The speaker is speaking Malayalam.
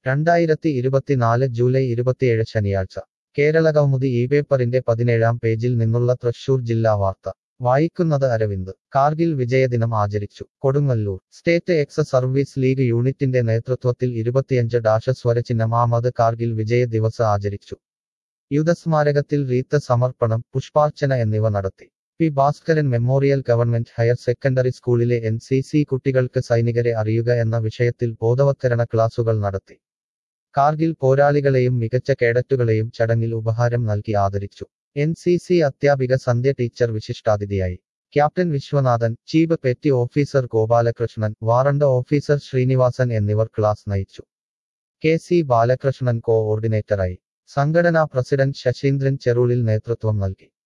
രണ്ടായിരത്തി ഇരുപത്തിനാല് ജൂലൈ ഇരുപത്തിയേഴ് ശനിയാഴ്ച കേരള കൗമുദി ഈ പേപ്പറിന്റെ പതിനേഴാം പേജിൽ നിന്നുള്ള തൃശൂർ ജില്ലാ വാർത്ത വായിക്കുന്നത് അരവിന്ദ് കാർഗിൽ വിജയദിനം ആചരിച്ചു Kodungallur state ex service league യൂണിറ്റിന്റെ നേതൃത്വത്തിൽ ഇരുപത്തിയഞ്ച് ഡാഷ സ്വരചിഹ്നമാമത് കാർഗിൽ വിജയ ദിവസ ആചരിച്ചു യുദ്ധസ്മാരകത്തിൽ റീത്ത് സമർപ്പണം പുഷ്പാർച്ചന എന്നിവ നടത്തി P Bhaskaran memorial government higher secondary സ്കൂളിലെ എൻ സി സി കുട്ടികൾക്ക് സൈനികരെ അറിയുക എന്ന വിഷയത്തിൽ ബോധവത്കരണ ക്ലാസുകൾ നടത്തി കാർഗിൽ പോരാളികളെയും മികച്ച കേഡറ്റുകളെയും ചടങ്ങിൽ ഉപഹാരം നൽകി ആദരിച്ചു എൻ സി സി അധ്യാപിക സന്ധ്യ ടീച്ചർ വിശിഷ്ടാതിഥിയായി captain Viswanathan chief petty officer Gopalakrishnan warrant officer Srinivasan എന്നിവർ ക്ലാസ് നയിച്ചു കെ സി ബാലകൃഷ്ണൻ കോഓർഡിനേറ്ററായി സംഘടനാ പ്രസിഡന്റ് ശശീന്ദ്രൻ ചെറുളിൽ നേതൃത്വം നൽകി